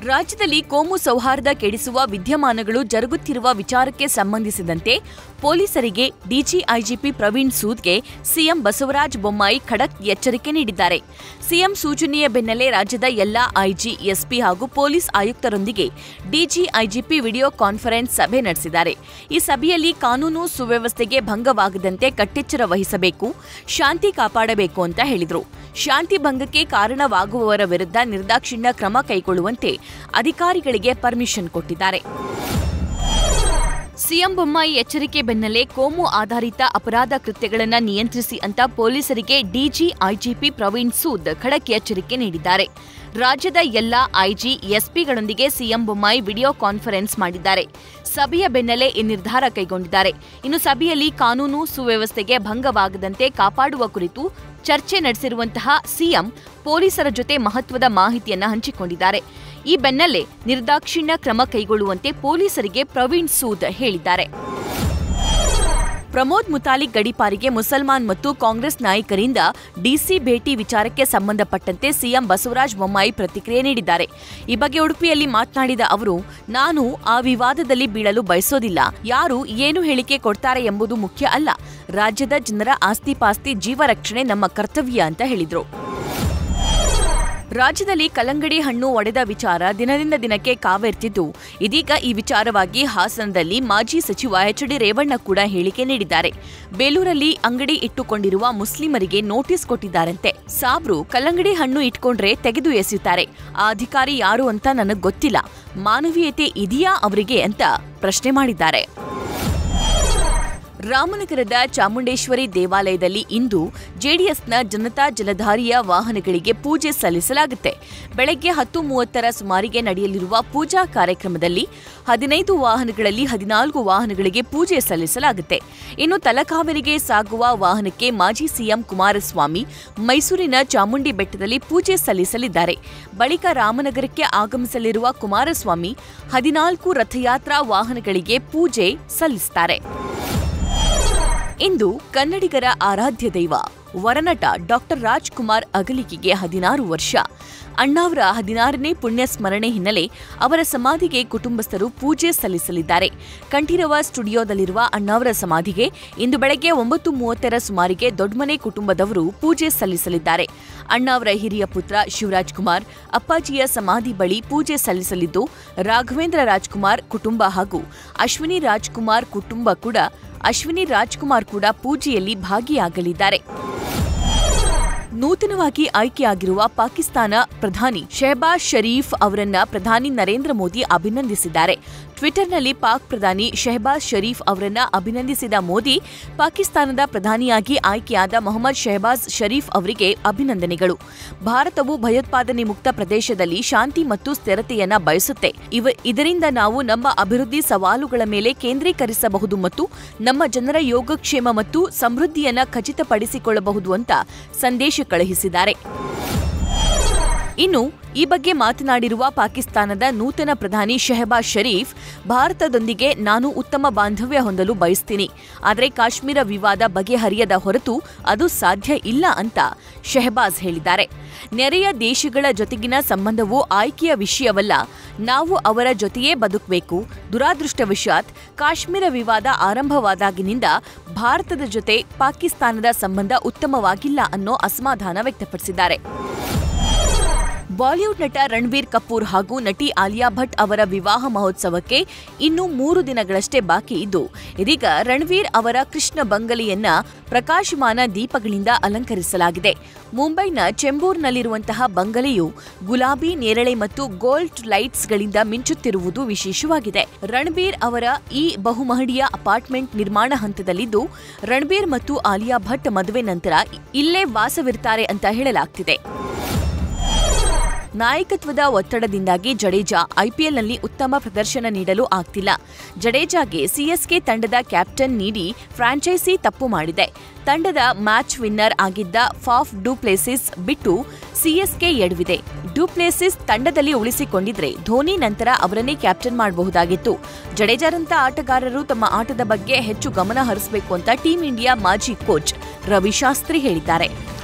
ರಾಜ್ಯದಲ್ಲಿ ಕೋಮು ಸೌಹಾರ್ದ ಕೆಡಿಸುವ ವಿದ್ಯಮಾನಗಳು ಜರುಗುತ್ತಿರುವ ವಿಚಾರಕ್ಕೆ ಸಂಬಂಧಿಸಿದಂತೆ ಪೊಲೀಸರಿಗೆ ಡಿಜಿಐಜಿಪಿ ಪ್ರವೀಣ್ ಸೂದ್ಗೆ ಸಿಎಂ ಬಸವರಾಜ ಬೊಮ್ಮಾಯಿ ಖಡಕ್ ಎಚ್ಚರಿಕೆ ನೀಡಿದ್ದಾರೆ ಸಿಎಂ ಸೂಚನೆಯ ಬೆನ್ನಲ್ಲೇ ರಾಜ್ಯದ ಎಲ್ಲಾ ಐಜಿ ಎಸ್ಪಿ ಹಾಗೂ ಪೊಲೀಸ್ ಆಯುಕ್ತರೊಂದಿಗೆ ಡಿಜಿಐಜಿಪಿ ವಿಡಿಯೋ ಕಾನ್ಫರೆನ್ಸ್ ಸಭೆ ನಡೆಸಿದ್ದಾರೆ ಈ ಸಭೆಯಲ್ಲಿ ಕಾನೂನು ಸುವ್ಯವಸ್ಥೆಗೆ ಭಂಗವಾಗದಂತೆ ಕಟ್ಟೆಚ್ಚರ ವಹಿಸಬೇಕು ಶಾಂತಿ ಕಾಪಾಡಬೇಕು ಅಂತ ಹೇಳಿದರು ಶಾಂತಿ ಭಂಗಕ್ಕೆ ಕಾರಣವಾಗುವವರ ವಿರುದ್ಧ ನಿರ್ದಾಕ್ಷಿಣ್ಯ ಕ್ರಮ ಕೈಗೊಳ್ಳುವಂತೆ ಅಧಿಕಾರಿಗಳಿಗೆ ಪರ್ಮಿಷನ್ ಕೊಟ್ಟಿದ್ದಾರೆ ಸಿಎಂ ಬೊಮ್ಮಾಯಿ ಎಚ್ಚರಿಕೆ ಬೆನ್ನಲ್ಲೇ ಕೋಮು ಆಧಾರಿತ ಅಪರಾಧ ಕೃತ್ಯಗಳನ್ನು ನಿಯಂತ್ರಿಸಿ ಅಂತ ಪೊಲೀಸರಿಗೆ ಡಿಜಿ ಐಜಿಪಿ ಪ್ರವೀಣ್ ಸೂದ್ ಖಡಕ್ ಎಚ್ಚರಿಕೆ ನೀಡಿದ್ದಾರೆ ರಾಜ್ಯದ ಎಲ್ಲಾ ಐಜಿ ಎಸ್ಪಿಗಳೊಂದಿಗೆ ಸಿಎಂ ಬೊಮ್ಮಾಯಿ ವಿಡಿಯೋ ಕಾನ್ಫರೆನ್ಸ್ ಮಾಡಿದ್ದಾರೆ ಸಭೆಯ ಬೆನ್ನಲ್ಲೇ ಈ ನಿರ್ಧಾರ ಕೈಗೊಂಡಿದ್ದಾರೆ ಇನ್ನು ಸಭೆಯಲ್ಲಿ ಕಾನೂನು ಸುವ್ಯವಸ್ಥೆಗೆ ಭಂಗವಾಗದಂತೆ ಕಾಪಾಡುವ ಕುರಿತು ಚರ್ಚೆ ನಡೆಸಿರುವಂತಹ ಸಿಎಂ ಪೊಲೀಸರ ಜೊತೆ ಮಹತ್ವದ ಮಾಹಿತಿಯನ್ನ ಹಂಚಿಕೊಂಡಿದ್ದಾರೆ ಈ ಬೆನ್ನಲ್ಲೇ ನಿರ್ದಾಕ್ಷಿಣ್ಯ ಕ್ರಮ ಕೈಗೊಳ್ಳುವಂತೆ ಪೊಲೀಸರಿಗೆ ಪ್ರವೀಣ್ ಸೂದ್ ಹೇಳಿದ್ದಾರೆ ಪ್ರಮೋದ್ ಮುತಾಲಿಕ್ ಗಡಿಪಾರಿಗೆ ಮುಸಲ್ಮಾನ್ ಮತ್ತು ಕಾಂಗ್ರೆಸ್ ನಾಯಕರಿಂದ ಡಿಸಿ ಭೇಟಿ ವಿಚಾರಕ್ಕೆ ಸಂಬಂಧಪಟ್ಟಂತೆ ಸಿಎಂ ಬಸವರಾಜ ಬೊಮ್ಮಾಯಿ ಪ್ರತಿಕ್ರಿಯೆ ನೀಡಿದ್ದಾರೆ ಈ ಬಗ್ಗೆ ಉಡುಪಿಯಲ್ಲಿ ಮಾತನಾಡಿದ ಅವರು ನಾನು ಆ ವಿವಾದದಲ್ಲಿ ಬೀಳಲು ಬಯಸೋದಿಲ್ಲ ಯಾರು ಏನು ಹೇಳಿಕೆ ಕೊಡ್ತಾರೆ ಎಂಬುದು ಮುಖ್ಯ ಅಲ್ಲ ರಾಜ್ಯದ ಜನರ ಆಸ್ತಿ ಪಾಸ್ತಿ ಜೀವ ರಕ್ಷಣೆ ನಮ್ಮ ಕರ್ತವ್ಯ ಅಂತ ಹೇಳಿದರು ರಾಜ್ಯದಲ್ಲಿ ಕಲ್ಲಂಗಡಿ ಹಣ್ಣು ಒಡೆದ ವಿಚಾರ ದಿನದಿಂದ ದಿನಕ್ಕೆ ಕಾವೇರ್ತಿದ್ದು ಇದೀಗ ಈ ವಿಚಾರವಾಗಿ ಹಾಸನದಲ್ಲಿ ಮಾಜಿ ಸಚಿವ ಎಚ್ ಡಿ ರೇವಣ್ಣ ಕೂಡ ಹೇಳಿಕೆ ನೀಡಿದ್ದಾರೆ ಬೇಲೂರಲ್ಲಿ ಅಂಗಡಿ ಇಟ್ಟುಕೊಂಡಿರುವ ಮುಸ್ಲಿಮರಿಗೆ ನೋಟಿಸ್ ಕೊಟ್ಟಿದ್ದಾರಂತೆ ಸಾಬ್ರು ಕಲ್ಲಂಗಡಿ ಹಣ್ಣು ಇಟ್ಕೊಂಡ್ರೆ ತೆಗೆದು ಎಸೆಯುತ್ತಾರೆ ಆ ಅಧಿಕಾರಿ ಯಾರು ಅಂತ ನನಗ್ ಗೊತ್ತಿಲ್ಲ ಮಾನವೀಯತೆ ಇದೆಯಾ ಅವರಿಗೆ ಅಂತ ಪ್ರಶ್ನೆ ಮಾಡಿದ್ದಾರೆ ರಾಮನಗರದ ಚಾಮುಂಡೇಶ್ವರಿ ದೇವಾಲಯದಲ್ಲಿ ಇಂದು ಜೆಡಿಎಸ್ನ ಜನತಾ ಜಲಧಾರಿಯ ವಾಹನಗಳಿಗೆ ಪೂಜೆ ಸಲ್ಲಿಸಲಾಗುತ್ತೆ ಬೆಳಗ್ಗೆ ಹತ್ತು ಮೂವತ್ತರ ಸುಮಾರಿಗೆ ನಡೆಯಲಿರುವ ಪೂಜಾ ಕಾರ್ಯಕ್ರಮದಲ್ಲಿ ಹದಿನೈದು ವಾಹನಗಳಲ್ಲಿ ಹದಿನಾಲ್ಕು ವಾಹನಗಳಿಗೆ ಪೂಜೆ ಸಲ್ಲಿಸಲಾಗುತ್ತೆ ಇನ್ನು ತಲಕಾವೇರಿಗೆ ಸಾಗುವ ವಾಹನಕ್ಕೆ ಮಾಜಿ ಸಿಎಂ ಕುಮಾರಸ್ವಾಮಿ ಮೈಸೂರಿನ ಚಾಮುಂಡಿ ಬೆಟ್ಟದಲ್ಲಿ ಪೂಜೆ ಸಲ್ಲಿಸಲಿದ್ದಾರೆ ಬಳಿಕ ರಾಮನಗರಕ್ಕೆ ಆಗಮಿಸಲಿರುವ ಕುಮಾರಸ್ವಾಮಿ ಹದಿನಾಲ್ಕು ರಥಯಾತ್ರಾ ವಾಹನಗಳಿಗೆ ಪೂಜೆ ಸಲ್ಲಿಸುತ್ತಾರೆ ಇಂದು ಕನ್ನಡಿಗರ ಆರಾಧ್ಯ ದೈವ ವರನಟ ಡಾಕ್ಟರ್ ರಾಜ್ಕುಮಾರ್ ಅಗಲಿಕೆಗೆ ಹದಿನಾರು ವರ್ಷ ಅಣ್ಣಾವರ ಹದಿನಾರನೇ ಪುಣ್ಯ ಸ್ಮರಣೆ ಹಿನ್ನೆಲೆ ಅವರ ಸಮಾಧಿಗೆ ಕುಟುಂಬಸ್ಥರು ಪೂಜೆ ಸಲ್ಲಿಸಲಿದ್ದಾರೆ ಕಂಠೀರವ ಸ್ಟುಡಿಯೋದಲ್ಲಿರುವ ಅಣ್ಣಾವರ ಸಮಾಧಿಗೆ ಇಂದು ಬೆಳಗ್ಗೆ ಒಂಬತ್ತು ಮೂವತ್ತರ ಸುಮಾರಿಗೆ ದೊಡ್ಡಮನೆ ಕುಟುಂಬದವರು ಪೂಜೆ ಸಲ್ಲಿಸಲಿದ್ದಾರೆ ಅಣ್ಣಾವರ ಹಿರಿಯ ಪುತ್ರ ಶಿವರಾಜ್ ಕುಮಾರ್ ಅಪ್ಪಾಜಿಯ ಸಮಾಧಿ ಬಳಿ ಪೂಜೆ ಸಲ್ಲಿಸಲಿದ್ದು ರಾಘವೇಂದ್ರ ರಾಜ್ಕುಮಾರ್ ಕುಟುಂಬ ಹಾಗೂ ಅಶ್ವಿನಿ ರಾಜ್ಕುಮಾರ್ ಕುಟುಂಬ ಕೂಡ ಅಶ್ವಿನಿ ರಾಜ್ಕುಮಾರ್ ಕೂಡ ಪೂಜೆಯಲ್ಲಿ ಭಾಗಿಯಾಗಲಿದ್ದಾರೆ ನೂತನವಾಗಿ ಆಯ್ಕೆಯಾಗಿರುವ ಪಾಕಿಸ್ತಾನ ಪ್ರಧಾನಿ ಶೆಹಬಾಜ್ ಶರೀಫ್ ಅವರನ್ನ ಪ್ರಧಾನಿ ನರೇಂದ್ರ ಮೋದಿ ಅಭಿನಂದಿಸಿದ್ದಾರೆ ಟ್ವಿಟರ್ನಲ್ಲಿ ಪಾಕ್ ಪ್ರಧಾನಿ ಶೆಹಬಾಜ್ ಶರೀಫ್ ಅವರನ್ನ ಅಭಿನಂದಿಸಿದ ಮೋದಿ ಪಾಕಿಸ್ತಾನದ ಪ್ರಧಾನಿಯಾಗಿ ಆಯ್ಕೆಯಾದ ಮೊಹಮ್ಮದ್ ಶೆಹಬಾಜ್ ಶರೀಫ್ ಅವರಿಗೆ ಅಭಿನಂದನೆಗಳು ಭಾರತವು ಭಯೋತ್ಪಾದನೆ ಮುಕ್ತ ಪ್ರದೇಶದಲ್ಲಿ ಶಾಂತಿ ಮತ್ತು ಸ್ಥಿರತೆಯನ್ನ ಬಯಸುತ್ತೆ ಇವ ಇದರಿಂದ ನಾವು ನಮ್ಮ ಅಭಿವೃದ್ಧಿ ಸವಾಲುಗಳ ಮೇಲೆ ಕೇಂದ್ರೀಕರಿಸಬಹುದು ಮತ್ತು ನಮ್ಮ ಜನರ ಯೋಗಕ್ಷೇಮ ಮತ್ತು ಸಮೃದ್ಧಿಯನ್ನ ಖಚಿತಪಡಿಸಿಕೊಳ್ಳಬಹುದು ಅಂತ ಸಂದೇಶ ಕಳುಹಿಸಿದ್ದಾರೆ ಇನ್ನು ಈ ಬಗ್ಗೆ ಮಾತನಾಡಿರುವ ಪಾಕಿಸ್ತಾನದ ನೂತನ ಪ್ರಧಾನಿ ಶೆಹಬಾಜ್ ಶರೀಫ್ ಭಾರತದೊಂದಿಗೆ ನಾನು ಉತ್ತಮ ಬಾಂಧವ್ಯ ಹೊಂದಲು ಬಯಸ್ತೀನಿ ಆದರೆ ಕಾಶ್ಮೀರ ವಿವಾದ ಬಗೆಹರಿಯದ ಹೊರತು ಅದು ಸಾಧ್ಯ ಇಲ್ಲ ಅಂತ ಶೆಹಬಾಜ್ ಹೇಳಿದ್ದಾರೆ ನೆರೆಯ ದೇಶಗಳ ಜೊತೆಗಿನ ಸಂಬಂಧವು ಆಯ್ಕೆಯ ವಿಷಯವಲ್ಲ ನಾವು ಅವರ ಜೊತೆಯೇ ಬದುಕಬೇಕು ದುರಾದೃಷ್ಟವಶಾತ್ ಕಾಶ್ಮೀರ ವಿವಾದ ಆರಂಭವಾದಾಗಿನಿಂದ ಭಾರತದ ಜೊತೆ ಪಾಕಿಸ್ತಾನದ ಸಂಬಂಧ ಉತ್ತಮವಾಗಿಲ್ಲ ಅನ್ನೋ ಅಸಮಾಧಾನ ವ್ಯಕ್ತಪಡಿಸಿದ್ದಾರೆ ಬಾಲಿವುಡ್ ನಟ ರಣಬೀರ್ ಕಪೂರ್ ಹಾಗೂ ನಟಿ ಆಲಿಯಾ ಭಟ್ ಅವರ ವಿವಾಹ ಮಹೋತ್ಸವಕ್ಕೆ ಇನ್ನು ಮೂರು ದಿನಗಳಷ್ಟೇ ಬಾಕಿ ಇದ್ದು ಇದೀಗ ರಣವೀರ್ ಅವರ ಕೃಷ್ಣ ಬಂಗಲೆಯನ್ನ ಪ್ರಕಾಶಮಾನ ದೀಪಗಳಿಂದ ಅಲಂಕರಿಸಲಾಗಿದೆ ಮುಂಬೈನ ಚೆಂಬೂರ್ನಲ್ಲಿರುವಂತಹ ಬಂಗಲೆಯು ಗುಲಾಬಿ ನೇರಳೆ ಮತ್ತು ಗೋಲ್ಡ್ ಲೈಟ್ಸ್ಗಳಿಂದ ಮಿಂಚುತ್ತಿರುವುದು ವಿಶೇಷವಾಗಿದೆ ರಣಬೀರ್ ಅವರ ಈ ಬಹುಮಹಡಿಯ ಅಪಾರ್ಟ್ಮೆಂಟ್ ನಿರ್ಮಾಣ ಹಂತದಲ್ಲಿದ್ದು ರಣಬೀರ್ ಮತ್ತು ಆಲಿಯಾ ಭಟ್ ಮದುವೆ ನಂತರ ಇಲ್ಲೇ ವಾಸವಿರ್ತಾರೆ ಅಂತ ಹೇಳಲಾಗ್ತಿದೆ ನಾಯಕತ್ವದ ಒತ್ತಡದಿಂದಾಗಿ ಜಡೇಜಾ ಐಪಿಎಲ್ನಲ್ಲಿ ಉತ್ತಮ ಪ್ರದರ್ಶನ ನೀಡಲು ಆಗ್ತಿಲ್ಲ ಜಡೇಜಾಗೆ ಸಿಎಸ್ಕೆ ತಂಡದ ಕ್ಯಾಪ್ಟನ್ ನೀಡಿ ಫ್ರಾಂಚೈಸಿ ತಪ್ಪು ಮಾಡಿದೆ ತಂಡದ ಮ್ಯಾಚ್ ವಿನ್ನರ್ ಆಗಿದ್ದ ಫಾಫ್ ಡುಪ್ಲೇಸಿಸ್ ಬಿಟ್ಟು ಸಿಎಸ್ಕೆ ಎಡವಿದೆ ಡುಪ್ಲೇಸಿಸ್ ತಂಡದಲ್ಲಿ ಉಳಿಸಿಕೊಂಡಿದ್ರೆ ಧೋನಿ ನಂತರ ಅವರನ್ನೇ ಕ್ಯಾಪ್ಟನ್ ಮಾಡಬಹುದಾಗಿತ್ತು ಜಡೇಜಾರಂತ ಆಟಗಾರರು ತಮ್ಮ ಆಟದ ಬಗ್ಗೆ ಹೆಚ್ಚು ಗಮನ ಹರಿಸಬೇಕು ಅಂತ ಟೀಂ ಇಂಡಿಯಾ ಮಾಜಿ ಕೋಚ್ ರವಿಶಾಸ್ತ್ರಿ ಹೇಳಿದ್ದಾರೆ